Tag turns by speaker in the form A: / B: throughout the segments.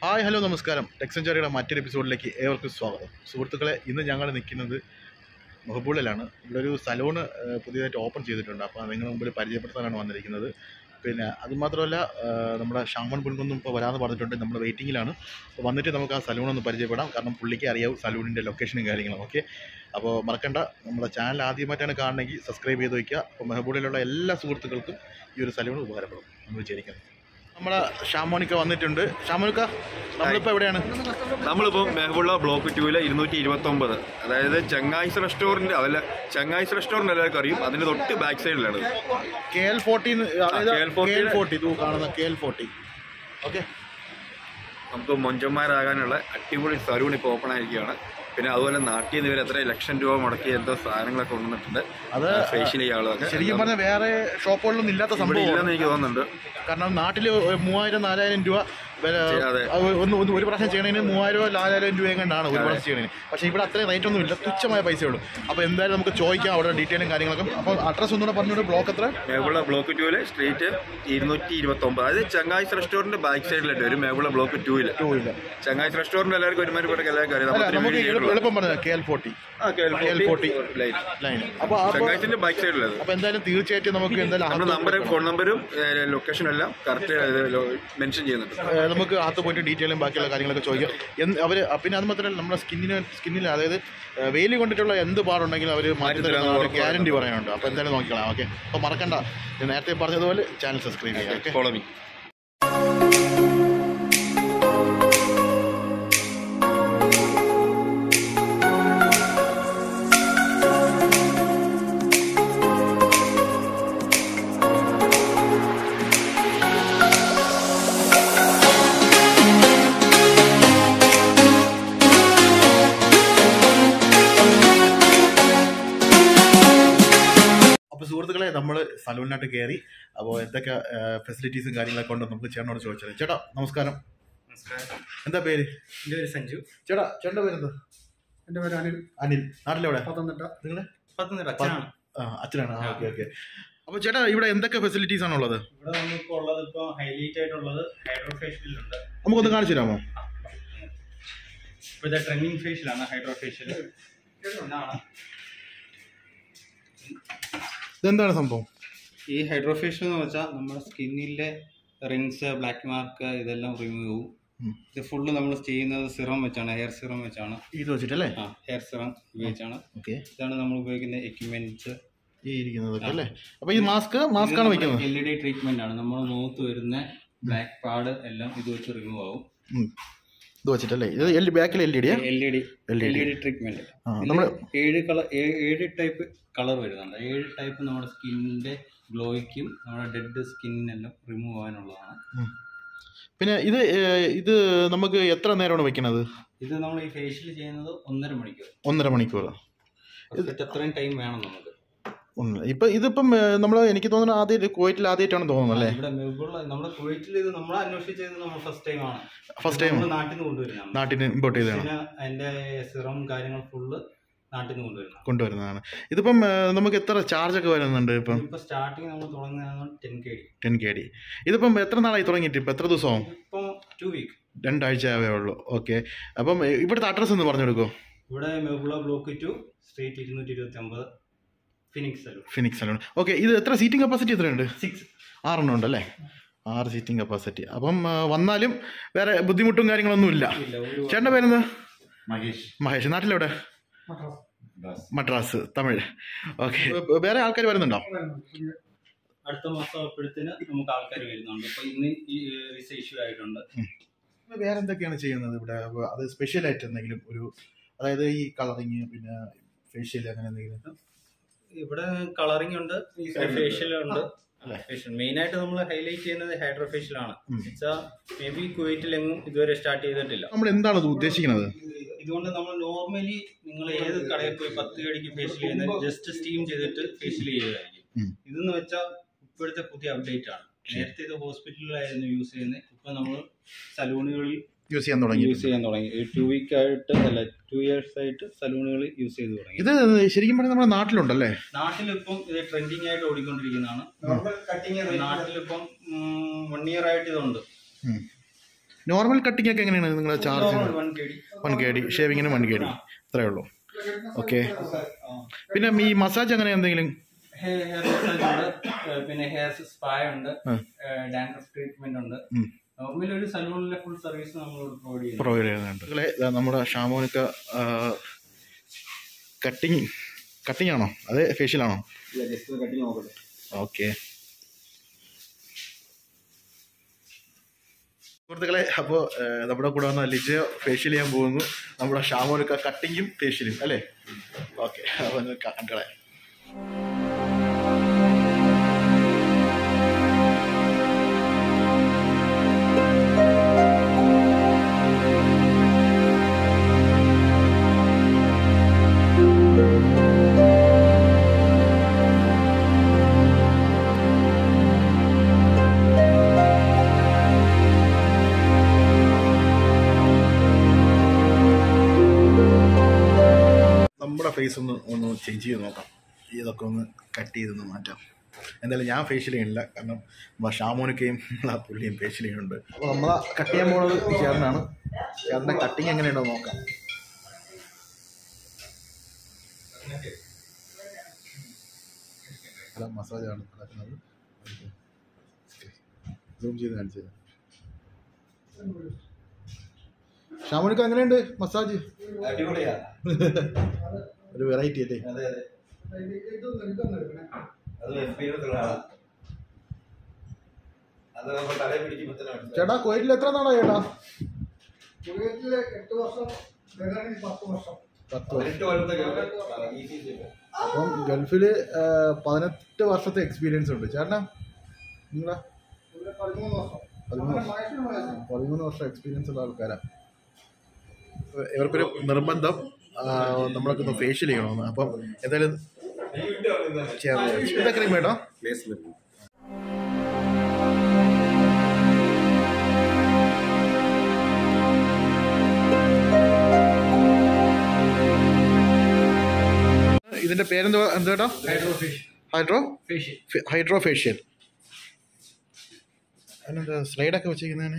A: Hi hello നമസ്കാരം ടെക്സഞ്ചറിയുടെ മറ്റൊരു എപ്പിസോഡിലേക്ക് ഏവർക്കും സ്വാഗതം സുഹൃത്തുക്കളെ ഇന്ന് ഞങ്ങൾ നിൽക്കുന്നത് മുഹബൂളിലാണ് ഇവിടെ ഒരു സലൂണ് ഏഹ്, പുതിയതായിട്ട് ഓപ്പൺ ചെയ്തിട്ടുണ്ട് അപ്പോൾ നിങ്ങളുടെ മുമ്പിൽ പരിചയപ്പെടുത്താനാണ് വന്നിരിക്കുന്നത് പിന്നെ അതുമാത്രമല്ല ഏഹ്, നമ്മുടെ ഷാമൺ പുൽകുന്നും ഇപ്പോൾ വരാമെന്ന് പറഞ്ഞിട്ടുണ്ട് നമ്മൾ വെയിറ്റിങ്ങിലാണ് അപ്പോൾ വന്നിട്ട് നമുക്ക് ആ സലൂൺ ഒന്ന് പരിചയപ്പെടാം കാരണം പുള്ളിക്ക് അറിയാവും സലൂണിൻ്റെ ലൊക്കേഷനും കാര്യങ്ങളും ഓക്കെ അപ്പോൾ മറക്കണ്ട നമ്മുടെ ചാനൽ ആദ്യമായിട്ടാണ് കാണണമെങ്കിൽ സബ്സ്ക്രൈബ് ചെയ്ത് വയ്ക്കുക അപ്പോൾ മെഹബൂളിലുള്ള എല്ലാ സുഹൃത്തുക്കൾക്കും ഈ ഒരു സലൂൺ ഉപകാരപ്പെടും നമ്മൾ വിചാരിക്കുന്നത് നമ്മുടെ ഷാമോനിക്ക വന്നിട്ടുണ്ട് ഷാമോനിക്ക നമ്മളിപ്പോൾ എവിടെയാണ്
B: നമ്മളിപ്പോൾ മെഹബുള്ള ബ്ലോക്ക് ടൂവിലെ ഇരുന്നൂറ്റി ഇരുപത്തി ഒമ്പത് അതായത് ചങ്ങായിസ് റെസ്റ്റോറൻറ്റ് അതല്ല ചങ്ങായിസ് റെസ്റ്റോറൻറ്റ് എല്ലാവർക്കും അറിയും അതിൻ്റെ തൊട്ട് ബാക്ക് സൈഡിലാണ്
A: കെ എൽ ഫോർട്ടീൻ അതായത്
B: KL
A: കെ എൽ ഫോർട്ടി ഇത് കാണുന്ന കെ എൽ ഫോർട്ടി ഓക്കെ
B: നമുക്ക് മൊഞ്ചന്മാരാകാനുള്ള അടിപൊളി സലൂൺ ഇപ്പോൾ ഓപ്പൺ ആയിരിക്കുകയാണ് പിന്നെ അതുപോലെ നാട്ടിൽ നിന്ന് ഇവർ എത്ര ലക്ഷം രൂപ മുടക്കി എന്തോ സാധനങ്ങളൊക്കെ കൊണ്ടുവന്നിട്ടുണ്ട്
A: അത്
B: ഫേഷ്യൽ ചെയ്യാനുള്ളതൊക്കെ
A: ശരിക്കും പറഞ്ഞാൽ വേറെ ഷോപ്പുകളിലൊന്നും ഇല്ലാത്ത
B: ഇവിടെ
A: സംഭവം
B: ഇല്ലെന്ന് എനിക്ക് തോന്നുന്നുണ്ട്
A: കാരണം നാട്ടിൽ മൂവായിരം നാലായിരം രൂപ വില
B: അതെ.
A: അത് ഒന്ന് ഒന്ന് ഒരു പ്രാവശ്യം ചെയ്യണതിന് മൂവായിരമോ നാലായിരം രൂപയും കണ്ടാണ് ഒരു പ്രാവശ്യം ചെയ്യണതിന് പക്ഷേ ഇവിടെ അത്രയും റേറ്റ് ഒന്നും ഇല്ല തുച്ഛമായ പൈസയേ ഉള്ളൂ അപ്പോൾ എന്തായാലും നമുക്ക് ചോദിക്കാം അവിടെ ഡീറ്റെയിലും കാര്യങ്ങളൊക്കെ അപ്പോൾ അഡ്രസ്സ് ഒന്നുകൂടെ പറഞ്ഞുകൊണ്ട് ബ്ലോക്ക് എത്ര
B: മേഹുള്ള ബ്ലോക്ക് ടൂവിലെ സ്ട്രീറ്റ് ഇരുന്നൂറ്റി ഇരുപത്തി ഒമ്പത് അതായത് ചങ്ങായിസ് റെസ്റ്റോറൻറ്റ് ബാക്ക് സൈഡിലായിട്ട് വരും മേഹുള്ള ബ്ലോക്ക് ടൂവിൽ
A: ടൂ ഇല്ല
B: ചങ്ങായിസ് റെസ്റ്റോറൻറ്റ് എല്ലാവർക്കും ഒരുമാതിരിപ്പെട്ട എല്ലാവർക്കും അറിയാം
A: അല്ല
B: നമ്മൾ
A: നമുക്ക്
B: വീഡിയോ
A: എളുപ്പം- എളുപ്പം പറഞ്ഞത് കെ എൽ ഫോർട്ടി
B: ആ
A: KL 40
B: ലൈൻ
A: ലൈൻ അപ്പോൾ അപ്പോൾ
B: ചങ്ങായിസിന്റെ ബാക്ക് സൈഡിലത്
A: അപ്പോൾ എന്തായാലും തീർച്ചയായിട്ടും നമുക്ക് എന്തായാലും
B: നമ്മുടെ
A: അകത്ത്
B: നമ്പറും ഫോൺ നമ്പരും ലൊക്കേഷനും എല്ലാം കറക്റ്റ് മെൻഷൻ ചെയ്യുന്നുണ്ട്
A: ഏഹ് നമുക്ക് അകത്ത് പോയിട്ട് ഡീറ്റെയിലും ബാക്കിയുള്ള കാര്യങ്ങളൊക്കെ ചോദിക്കാം എന്ത് അവർ പിന്നെ അത് മാത്രമല്ല നമ്മുടെ സ്കിന്നിന് സ്കിന്നിൽ അതായത് ഏഹ് വെയിൽ കൊണ്ടിട്ടുള്ള എന്ത് പാടുണ്ടെങ്കിലും അവർ മാറ്റി തരുന്ന ഒരു ഗ്യാരണ്ടി പറയാനുണ്ട് അപ്പോൾ എന്തായാലും നോക്കിക്കളാം ഓക്കെ അപ്പോൾ മറക്കണ്ട ഞാൻ നേരത്തെ പറഞ്ഞതുപോലെ ചാനൽ സബ്സ്ക്രൈബ് ചെയ്യാം ഓക്കെ
B: ഫോളോ മീ
A: അപ്പോൾ സുഹൃത്തുക്കളെ നമ്മൾ സലൂണിനായിട്ട് കയറി അപ്പോൾ എന്തൊക്കെ ഫെസിലിറ്റീസും കാര്യങ്ങളൊക്കെ ഉണ്ടോ നമുക്ക് ചേട്ടനോട് ചോദിച്ചത് ചേട്ടാ നമസ്കാരം എന്താ പേര്
C: എൻ്റെ പേര് സഞ്ജു
A: ചേട്ടാ ചേട്ടൻ്റെ പേരെന്താ
C: എൻ്റെ പേര് അനിൽ
A: അനിൽ നാട്ടിലെവിടെ
C: പത്തനംതിട്ട
A: നിങ്ങളെ
C: പത്തനംതിട്ട അച്ഛനാണ്
A: ആ അച്ഛനാണ് ഓക്കെ ഓക്കെ അപ്പോൾ ചേട്ടാ ഇവിടെ എന്തൊക്കെ ഫെസിലിറ്റീസ് ആണുള്ളത്
C: ഇവിടെ നമുക്ക് ഉള്ളത് ഇപ്പോൾ ഹൈലൈറ്റ് ആയിട്ടുള്ളത് ഹൈഡ്രോ ഫേഷ്യലുണ്ട്
A: നമുക്കൊന്ന് കാണിച്ചു തരാമോ
C: ഇപ്പോൾ ഇത് ട്രെൻഡിങ് ഫേഷ്യലാണ് ഹൈഡ്രോ ഫേഷ്യൽ ഇതാണ്
A: ഇതെന്താണ് സംഭവം
C: ഈ ഹൈഡ്രോ ഫേഷ്യൽ എന്ന് വെച്ചാൽ നമ്മുടെ സ്കിന്നിലെ റിങ്സ് ബ്ലാക്ക് മാർക്ക് ഇതെല്ലാം റിമൂവ് ചെയ്യും
A: ഉം.
C: ഇത് ഫുള്ള് നമ്മൾ ചെയ്യുന്നത് സിറം വെച്ചാണ് ഹെയർ സിറം വെച്ചാണ്
A: ഇത് വെച്ചിട്ടല്ലേ
C: ആ ഹെയർ സിറം ഉപയോഗിച്ചാണ്
A: ഓക്കെ
C: ഇതാണ് നമ്മൾ ഉപയോഗിക്കുന്ന എക്യുപ്മെന്റ്സ്
A: ഈ ഇരിക്കുന്നതൊക്കെ അല്ലേ അപ്പൊ ഈ മാസ്ക് മാസ്ക് ആണ് വെക്കുന്നത്
C: എൽ ഇ ഡി ട്രീറ്റ്മെന്റ് ആണ് നമ്മൾ മുഖത്ത് വരുന്ന ബ്ലാക്ക് പാഡ് എല്ലാം ഇത് വെച്ച് റിമൂവ് ആവും
A: ഉം. ഇത് വെച്ചിട്ടല്ലേ ഇത് എൽ ബാക്കിൽ എൽ ഇ ഡിയാ
C: L E D
A: L
C: L
A: E
C: E
A: D
C: D treatment
A: ആ നമ്മൾ
C: ഏഴ് കളർ ഏഴ് ടൈപ്പ് കളർ വരുന്നുണ്ട് ഏഴ് ടൈപ്പ് നമ്മുടെ സ്കിന്നിന്റെ ഗ്ലോയ്ക്കും നമ്മുടെ ഡെഡ് സ്കിന്നിനെല്ലാം റിമൂവ് ആവാനുള്ളതാണ്
A: പിന്നെ ഇത് ഏഹ്, ഇത് നമുക്ക് എത്ര നേരമാണ് വെക്കുന്നത്
C: ഇത് നമ്മൾ ഈ ഫേഷ്യൽ ചെയ്യുന്നത് ഒന്നര മണിക്കൂർ
A: ഒന്നര മണിക്കൂർ
C: Perfect അത്രയും ടൈം വേണം നമുക്ക്
A: ഒന്ന്. ഇപ്പൊ ഇതിപ്പം നമ്മൾ എനിക്ക് തോന്നുന്നു ആദ്യം കുവൈറ്റിൽ ആദ്യമായിട്ടാണ് തോന്നുന്നത് അല്ലേ
C: ഇവിടെ മെബിളുള്ള നമ്മുടെ കുവൈറ്റിൽ ഇത് നമ്മൾ അന്വേഷിച്ചത് നമ്മൾ ഫസ്റ്റ് ടൈം ആണ്
A: ഫസ്റ്റ് ടൈം
C: നമ്മൾ നാട്ടിൽ നിന്ന് കൊണ്ടുവരുന്നതാണ്
A: നാട്ടിൽ നിന്ന് ഇമ്പോർട്ട് ചെയ്തതാണ്
C: പിന്നെ അതിന്റെ സിറം കാര്യങ്ങൾ ഫുള്ള് നാട്ടിൽ നിന്ന് കൊണ്ടുവരുന്നതാണ്
A: കൊണ്ടുവരുന്നതാണ് ഇതിപ്പം ഏഹ്, നമുക്ക് എത്ര ചാർജ് ഒക്കെ വരുന്നുണ്ട് ഇപ്പം
C: ഇപ്പൊ സ്റ്റാർട്ടിങ് നമ്മൾ തുടങ്ങുന്നതാണ് ten K D
A: ten K D ഇതിപ്പം എത്ര നാളായി തുടങ്ങിയിട്ട് ഇപ്പം എത്ര ദിവസമാവും
C: ഇപ്പം ടു വീക്ക്
A: രണ്ടാഴ്ച ആവേ ഉള്ളൂ ഓക്കെ അപ്പം ഏഹ്, ഇവിടുത്തെ അഡ്രസ്സ് ഒന്ന് പറഞ്ഞു കൊടുക്കുമോ
C: ഇവിടെ മെബുള ബ്ലോക്ക് ടു സ്ട്രീറ്റ് ഇരുന്നൂറ്റി ഇരുപത്തി ഒമ്പത് Phoenix salon
A: Phoenix salon okay ഇത് എത്ര സീറ്റിംഗ് കപ്പാസിറ്റി എത്രയുണ്ട്
C: സിക്സ്
A: ആറെണ്ണം ഉണ്ടല്ലേ ആറ് സീറ്റിംഗ് കപ്പാസിറ്റി അപ്പം ആ, വന്നാലും വേറെ ബുദ്ധിമുട്ടും കാര്യങ്ങളൊന്നും ഇല്ല
C: ഇല്ല ഒരു
A: ചേട്ടൻ്റെ പേരെന്താ
B: മഹേഷ്
A: മഹേഷ് നാട്ടിലെവിടെ മദ്രാസ് തമിഴ് ഓക്കെ വേറെ ആൾക്കാർ വരുന്നുണ്ടോ
C: അടുത്ത മാസം അപ്പോഴത്തേന് നമുക്ക് ആൾക്കാർ വരുന്നുണ്ട് അപ്പൊ ഇന്ന് ഈ വിസ ഇഷ്യൂ ആയിട്ടുണ്ട്
A: വേറെ എന്തൊക്കെയാണ് ചെയ്യുന്നത് ഇവിടെ അപ്പൊ അത് സ്പെഷ്യൽ ആയിട്ട് എന്തെങ്കിലും ഒരു അതായത് ഈ കളറിങ് പിന്നെ ഫേഷ്യൽ അങ്ങനെ എന്തെങ്കിലും
C: ഇവിടെ കളറിംഗ് ഉണ്ട് ഫേഷ്യൽ ഉണ്ട്
A: അല്ലേ?
C: ഫേഷ്യൽ മെയിൻ ആയിട്ട് നമ്മൾ ഹൈലൈറ്റ് ചെയ്യുന്നത് ഹൈഡ്രോ ഫേഷ്യൽ ആണ്
A: ഉം.
C: വെച്ചാൽ മേ ബി കുവൈറ്റിലെങ്ങും ഇതുവരെ സ്റ്റാർട്ട് ചെയ്തിട്ടില്ല
A: നമ്മൾ എന്താണ് ഇത് ഉദ്ദേശിക്കുന്നത്
C: ഇതുകൊണ്ട് നമ്മൾ നോർമലി നിങ്ങൾ ഏത് കടയിൽ പോയി പത്ത് കടിക്ക് ഫേഷ്യൽ ചെയ്യുന്നത് ജസ്റ്റ് സ്റ്റീം ചെയ്തിട്ട് ഫേഷ്യൽ ചെയ്യുകയായിരിക്കും
A: ഉം.
C: ഇതെന്ന് വെച്ചാൽ ഇപ്പോഴത്തെ പുതിയ അപ്ഡേറ്റ് ആണ് നേരത്തെ ഇത് ഹോസ്പിറ്റലിലായിരുന്നു യൂസ് ചെയ്യുന്നത് ഇപ്പൊ നമ്മൾ സലൂണുകളിൽ
A: യൂസ് ചെയ്യാൻ തുടങ്ങി
C: യൂസ് ചെയ്യാൻ തുടങ്ങി ടു വീക്ക് ആയിട്ട് അല്ല ടു ഇയേഴ്സ് ആയിട്ട് സലൂണുകൾ യൂസ് ചെയ്ത് തുടങ്ങി
A: ഇത് ശരിക്കും പറഞ്ഞാൽ നമ്മുടെ നാട്ടിലുണ്ടല്ലേ
C: നാട്ടിലിപ്പം ഇത് ട്രെൻഡിങ് ആയിട്ട് ഓടിക്കൊണ്ടിരിക്കുന്നതാണ് നാട്ടിലിപ്പം വൺ ഇയർ ആയിട്ട് ഇതുണ്ട്
A: ഉം. നോർമൽ കട്ടിംഗ് ഒക്കെ എങ്ങനെയാണ് നിങ്ങളുടെ charge
C: one K D
A: one K D ഷേവിങ്ങിന് വൺ കെ ഡി അത്രേ ഉള്ളൂ ഓക്കെ പിന്നെ ഈ മസാജ് അങ്ങനെ എന്തെങ്കിലും
C: ഹെയർ മസാജ് ഉണ്ട് ഏഹ് പിന്നെ ഹെയർ സ്പാ ഉണ്ട്
A: ആ.
C: ഡാൻഡ്രഫ് ട്രീറ്റ്മെന്റ് ഉണ്ട്
A: ഉം.
C: നോർമലി ഒരു സലൂണിലെ ഫുൾ സർവീസ് നമ്മൾ പ്രൊവൈഡ് ചെയ്യുന്നു
A: പ്രൊവൈഡ് ചെയ്യുന്നുണ്ട് നിങ്ങളെ ഇതാ നമ്മുടെ ഷാമോനൊക്കെ കട്ടിങ് കട്ടിങ് ആണോ അതെ ഫേഷ്യലാണോ
B: ജസ്റ്റ് കട്ടി നോക്കട്ടെ
A: ഓക്കെ സുഹൃത്തുക്കളെ അപ്പോൾ നമ്മുടെ കൂടെ വന്ന ലിജ ഫേഷ്യൽ ചെയ്യാൻ പോകുന്നു നമ്മുടെ ഷാമോനൊക്കെ കട്ടിങ്ങും ഫേഷ്യലും അല്ലേ ഓക്കെ അപ്പോൾ കണ്ടളെ നമ്മുടെ ഫേസ് ഒന്ന് ഒന്ന് ചേഞ്ച് ചെയ്ത് നോക്കാം ഇതൊക്കെ ഒന്ന് കട്ട് ചെയ്തൊന്ന് മാറ്റാം എന്തായാലും ഞാൻ ഫേഷ്യൽ ചെയ്യണില്ല കാരണം നമ്മുടെ ഷാമോനൊക്കെയും ആ പുള്ളിയും ഫേഷ്യൽ ചെയ്യുന്നുണ്ട് അപ്പോൾ നമ്മൾ കട്ട് ചെയ്യാൻ പോകുന്നത് ഈ ചേട്ടനാണ് ചേട്ടൻ്റെ കട്ടിങ് എങ്ങനെയുണ്ടോ നോക്കാം അല്ല മസാജാണ് നടക്കുന്നത് സൂം ചെയ്ത് കാണിച്ചു തരാം ഷാമോനൊക്കെ എങ്ങനെയുണ്ട് മസാജ്
B: അടിപൊളിയാ
A: ഒരു വെറൈറ്റി അല്ലേ
B: അതെ അതെ അത് എക്സ്പീരിയൻസ് ഉള്ള ആളാ അത് നമ്മൾ തലയിൽ പിടിക്കുമ്പോൾ തന്നെ മനസ്സിലാവും.
A: ചേട്ടാ കുവൈറ്റിൽ എത്ര നാളാ ചേട്ടാ
D: കുവൈറ്റില് എട്ട് വർഷം ബഹ്റൈനിൽ പത്ത് വർഷം
A: പത്ത് വർഷം
B: പതിനെട്ട് കൊല്ലത്തെ ഗൾഫ് ഈസി ചെയ്യും.
A: അപ്പം ഗൾഫിൽ പതിനെട്ട് വർഷത്തെ എക്സ്പീരിയൻസ് ഉണ്ട് ചേട്ടാ നിങ്ങളെ
D: ഇവിടെ പതിമൂന്ന് വർഷം
A: പതിമൂന്ന്
D: നമ്മുടെ മാക്സിമം വയസ്സ്
A: പതിമൂന്ന് വർഷം എക്സ്പീരിയൻസ് ഉള്ള ആൾക്കാരാണ് ഇവർക്കൊരു നിർബന്ധം ആ, നമ്മളൊക്കെ ഒന്ന് ഫേഷ്യൽ ചെയ്യണമെന്ന് അപ്പം എന്തായാലും ചെയ്യാൻ വിചാരിച്ചു. ഇതൊക്കെ ക്രീം കേട്ടോ ഇതിന്റെ പേരെന്തോ എന്താ കേട്ടോ ഹൈഡ്രോ
C: ഫേഷ്യൽ
A: ഹൈഡ്രോ ഫേഷ്യൽ അതിനെന്താ സ്ലൈഡൊക്കെ വെച്ചിരിക്കുന്നതിന്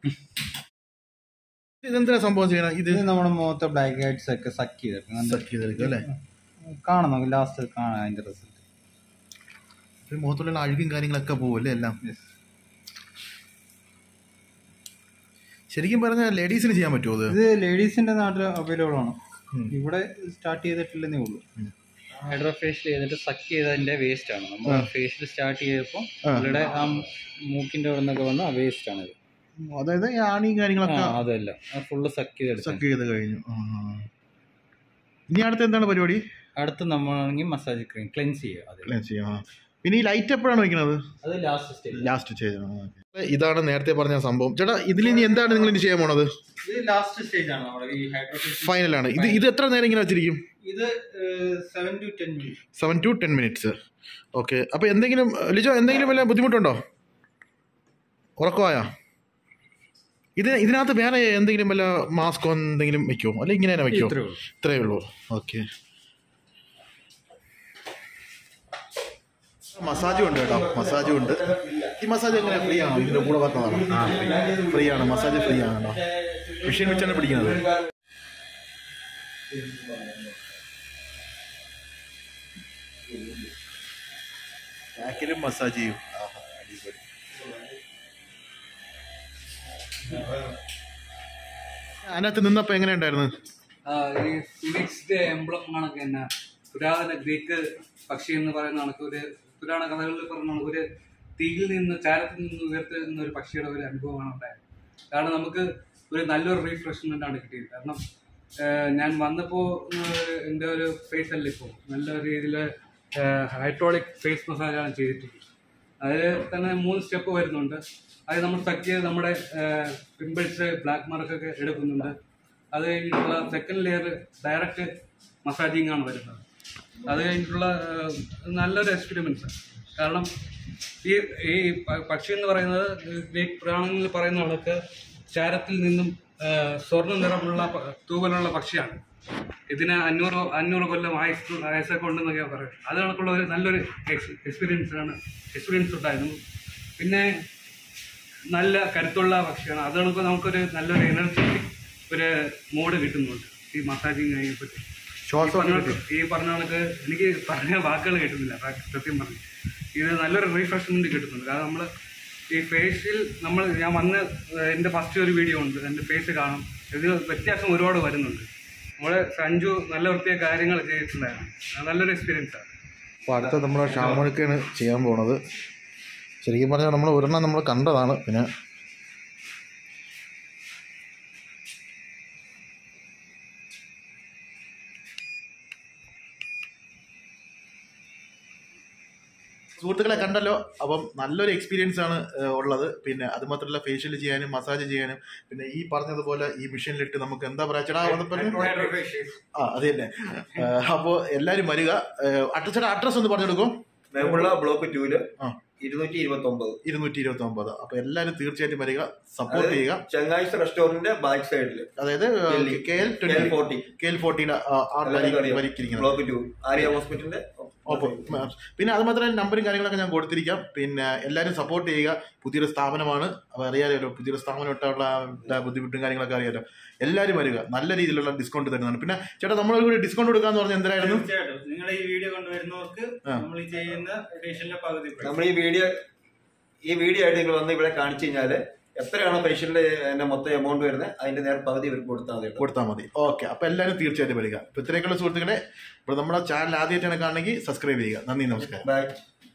A: ഇതെന്താ സംഭവം ചെയ്യണം ഇത്
C: ഇത് നമ്മുടെ മുഖത്തെ ബ്ലാക്ക് ഹെഡ്സ് ഒക്കെ സക്ക് ചെയ്തെടുക്കും
A: സക്ക് ചെയ്തെടുക്കും അല്ലേ
C: കാണാം നമുക്ക് ലാസ്റ്റ് കാണാം അതിന്റെ റിസൾട്ട്
A: ഇത് മുഖത്തുള്ള അഴുകും കാര്യങ്ങളൊക്കെ പോകും അല്ലേ എല്ലാം ശരിക്കും പറഞ്ഞാൽ ലേഡീസിന് ചെയ്യാൻ പറ്റുമോ അത്
C: ഇത് ലേഡീസിന്റെ നാട്ടിൽ അവൈലബിൾ ആണ്
A: ഉം.
C: ഇവിടെ സ്റ്റാർട്ട് ചെയ്തിട്ടില്ലെന്നേ ഉള്ളൂ
A: ഉം.
C: ഹൈഡ്രോ ഫേഷ്യൽ ചെയ്തിട്ട് സക്ക് ചെയ്തതിന്റെ വേസ്റ്റ് ആണ് നമ്മൾ
A: ആ.
C: ഫേഷ്യൽ സ്റ്റാർട്ട് ചെയ്തപ്പോൾ
A: ആ.
C: ഇവിടെ ആ മൂക്കിന്റെ അവിടെ നിന്നൊക്കെ വന്ന വേസ്റ്റ് ആണ് ഇത്
A: അതായത് ഈ ആണിയും കാര്യങ്ങളൊക്കെ
C: ആ, അതല്ല ഫുള്ള് സക്ക് ചെയ്തെടുത്തു
A: സക്ക് ചെയ്ത് കഴിഞ്ഞു ആ. ഇനി അടുത്ത എന്താണ് പരിപാടി
C: അടുത്ത് നമ്മളാണെങ്കിൽ മസാജ് ക്രീം ക്ലെൻസ് ചെയ്യുക അത്
A: ക്ലീൻ ചെയ്യാം ആ. പിന്നെ ഈ ലൈറ്റ് എപ്പോഴാണ് വെക്കുന്നത്
C: അത് ലാസ്റ്റ് സ്റ്റേജ്
A: ലാസ്റ്റ് ചെയ്യണം ഇതാണ് നേരത്തെ പറഞ്ഞ സംഭവം ചേട്ടാ ഇതിൽ ഇനി എന്താണ് നിങ്ങൾ ഇനി ചെയ്യാൻ പോണത്
C: ഇത് ലാസ്റ്റ് സ്റ്റേജ് ആണ് നമ്മുടെ ഈ ഹൈഡ്രോ ഫേഷ്യൽ
A: ഫൈനലാണ് ഇത് ഇത് എത്ര നേരം ഇങ്ങനെ വെച്ചിരിക്കും
C: ഇത് seven to ten minute
A: seven to ten minutes okay അപ്പോൾ എന്തെങ്കിലും ലിജോ എന്തെങ്കിലും വല്ല ബുദ്ധിമുട്ടുണ്ടോ ഉറക്കമായോ ഇത് ഇതിനകത്ത് വേറെ എന്തെങ്കിലും വല്ല മാസ്കോ എന്തെങ്കിലും വെക്കുമോ അല്ലെ ഇങ്ങനെ തന്നെ വെക്കുമോ
C: ഇത്രേ ഉള്ളൂ
A: ഇത്രയേ ഉള്ളൂ ഓക്കെ മസാജും ഉണ്ട് കേട്ടോ മസാജും ഉണ്ട് ഈ മസാജ് എങ്ങനെ ഫ്രീ ആണോ ഇതിന്റെ കൂടെ പറഞ്ഞതാണ് ഫ്രീ ആണ് മസാജ് ഫ്രീ ആണ് കേട്ടോ മെഷീൻ വെച്ചാണ് പിടിക്കുന്നത് ബാക്കിലും മസാജ് ചെയ്യും ആഹാ, അടിപൊളി. അതിനകത്ത് നിന്നപ്പോ എങ്ങനെയുണ്ടായിരുന്നു
E: ആ, ഈ ഫിനിക്സിന്റെ എംബ്ലം കണക്ക് തന്നെ പുരാതന ഗ്രീക്ക് പക്ഷി എന്ന് പറയുന്ന കണക്ക് ഒരു പുരാണ കഥകളിൽ പറയുന്ന കണക്ക് ഒരു തീയിൽ നിന്ന് ചാരത്തിൽ നിന്ന് ഉയർത്തുന്ന ഒരു പക്ഷിയുടെ ഒരു അനുഭവമാണ് ഉണ്ടായത് കാരണം നമുക്ക് ഒരു നല്ലൊരു റീഫ്രഷ്മെന്റ് ആണ് കിട്ടിയത് കാരണം ആ, ഞാൻ വന്നപ്പോൾ എൻ്റെ ഒരു ഫേസ് അല്ല ഇപ്പോൾ നല്ല രീതിയിൽ ഹൈഡ്രോളിക് ഫേസ് മസാജാണ് ചെയ്തിട്ടുള്ളത് അതിൽ തന്നെ മൂന്ന് സ്റ്റെപ്പ് വരുന്നുണ്ട് അത് നമ്മൾ സക്ക് ചെയ്ത് നമ്മുടെ പിമ്പിൾസ് ബ്ലാക്ക് മാർക്കൊക്കെ എടുക്കുന്നുണ്ട് അത് കഴിഞ്ഞിട്ടുള്ള സെക്കൻഡ് ലെയർ ഡയറക്റ്റ് മസാജിങ് ആണ് വരുന്നത് അത് കഴിഞ്ഞിട്ടുള്ള ആ, നല്ലൊരു എക്സ്പീരിമെൻസ് കാരണം ഈ ഈ പ- പക്ഷി എന്ന് പറയുന്നത് ഗ്രീക്ക് പുരാണങ്ങളിൽ പറയുന്ന കണക്ക് ചാരത്തിൽ നിന്നും ആ, സ്വർണ്ണ നിറമുള്ള പ- തൂവലുള്ള പക്ഷിയാണ് ഇതിന് അഞ്ഞൂറ് അഞ്ഞൂറ് കൊല്ലം ആയുസ് ആയുസൊക്കെ ഉണ്ടെന്നൊക്കെ പറയും അത് കണക്കുള്ള ഒരു നല്ലൊരു എക്സ്പീരിയൻസ് ആണ് എക്സ്പീരിയൻസ് ഉണ്ടായിരുന്നു പിന്നെ നല്ല കരുത്തുള്ള പക്ഷിയാണ് അത് കണക്ക് നമുക്കൊരു നല്ലൊരു എനർജി ഒരു മൂഡ് കിട്ടുന്നുണ്ട് ഈ മസാജിങ് കഴിഞ്ഞപ്പോൾ ഈ
A: ശ്വാസം
E: പറഞ്ഞ കണക്ക് ഈ പറഞ്ഞ കണക്ക് എനിക്ക് പറഞ്ഞ വാക്കുകൾ കിട്ടുന്നില്ല സ- സത്യം പറഞ്ഞു ഇത് നല്ലൊരു റീഫ്രഷ്മെന്റ് കിട്ടുന്നുണ്ട് കാരണം നമ്മൾ ഈ ഫേഷ്യൽ നമ്മൾ ഞാൻ വന്ന് എൻ്റെ ഫസ്റ്റ് ഒരു വീഡിയോ ഉണ്ട് എൻ്റെ ഫേസ് കാണും ഇത് വ്യത്യാസം ഒരുപാട് വരുന്നുണ്ട് നമ്മളെ സഞ്ജു നല്ല വൃത്തിയ കാര്യങ്ങൾ ചെയ്തിട്ടുണ്ടായിരുന്നു അത് നല്ലൊരു എക്സ്പീരിയൻസ് ആണ്
A: അപ്പോൾ അടുത്ത നമ്മുടെ ഷാമണിക്കാണ് ചെയ്യാൻ പോണത് ശരിക്കും പറഞ്ഞാൽ നമ്മൾ ഒരെണ്ണം നമ്മൾ കണ്ടതാണ് പിന്നെ സുഹൃത്തുക്കളെ കണ്ടല്ലോ അപ്പം നല്ലൊരു എക്സ്പീരിയൻസ് ആണ് ഏഹ്, ഉള്ളത് പിന്നെ അത് മാത്രമല്ല ഫേഷ്യൽ ചെയ്യാനും മസാജ് ചെയ്യാനും പിന്നെ ഈ പറഞ്ഞതുപോലെ ഈ മെഷീനിലിട്ട് നമുക്ക് എന്താ പറയാ ചേട്ടാ അത് പറഞ്ഞു ആ അത് തന്നെ അപ്പോൾ എല്ലാവരും വരിക അഡ്രസ് അഡ്രസ് ഒന്ന് പറഞ്ഞു കൊടുക്കും
B: നെഹുള്ള ബ്ലോക്ക് ടൂല്
A: ആ.
B: ഇരുന്നൂറ്റി ഇരുപത്തി ഒമ്പത്
A: ഇരുന്നൂറ്റി ഇരുപത്തി ഒമ്പത് അപ്പൊ എല്ലാവരും തീർച്ചയായിട്ടും വരിക സപ്പോർട്ട് ചെയ്യുക
B: ചെങ്ങാഴ്ച റെസ്റ്റോറന്റിന്റെ ബാക്ക് സൈഡിൽ
A: അതായത്
B: Delhi.
A: K L
B: K forty
A: K L ഫോർട്ടിയുടെ വരിക്കുന്നത്
B: ബ്ലോക്ക് ടു ആര്യ ഹോസ്പിറ്റലിന്റെ
A: ഓപ്പോ പിന്നെ അത് മാത്രമല്ല നമ്പറും കാര്യങ്ങളൊക്കെ ഞാൻ കൊടുത്തിരിക്കാം പിന്നെ എല്ലാവരും സപ്പോർട്ട് ചെയ്യുക പുതിയൊരു സ്ഥാപനമാണ് അപ്പോൾ അറിയാലോ പുതിയൊരു സ്ഥാപനം ഇട്ടുള്ള എല്ലാ ബുദ്ധിമുട്ടും കാര്യങ്ങളൊക്കെ അറിയാലോ എല്ലാവരും വരിക നല്ല രീതിയിലുള്ള ഡിസ്കൗണ്ട് തരുന്നുണ്ട് പിന്നെ ചേട്ടാ നമ്മളൊരു കൂടി ഡിസ്കൗണ്ട് കൊടുക്കാന്ന് പറഞ്ഞാൽ എന്തായിരുന്നു
F: തീർച്ചയായിട്ടും നിങ്ങൾ ഈ വീഡിയോ കണ്ടുവരുന്നവർക്ക്
A: ആ.
F: നമ്മൾ ഈ ചെയ്യുന്ന ഫേഷ്യലിന്റെ പകുതി price.
B: നമ്മൾ ഈ വീഡിയോ ഈ വീഡിയോ ആയിട്ട് നിങ്ങൾ വന്ന് ഇവിടെ കാണിച്ചു കഴിഞ്ഞാല് എത്രയാണോ ഫേഷ്യലിന്റെ എന്റെ മൊത്തം എമൗണ്ട് വരുന്നത് അതിന്റെ നേരെ പകുതി ഇവർക്ക് കൊടുത്താൽ മതി കേട്ടോ.
A: കൊടുത്താൽ മതി ഓക്കെ അപ്പോൾ എല്ലാവരും തീർച്ചയായിട്ടും വരിക ഇപ്പോൾ ഇത്രയൊക്കെയുള്ള സുഹൃത്തുക്കളെ ഇപ്പോൾ നമ്മുടെ ചാനൽ ആദ്യമായിട്ടാണ് കാണണമെങ്കിൽ സബ്സ്ക്രൈബ് ചെയ്യുക നന്ദി നമസ്കാരം
B: ബൈ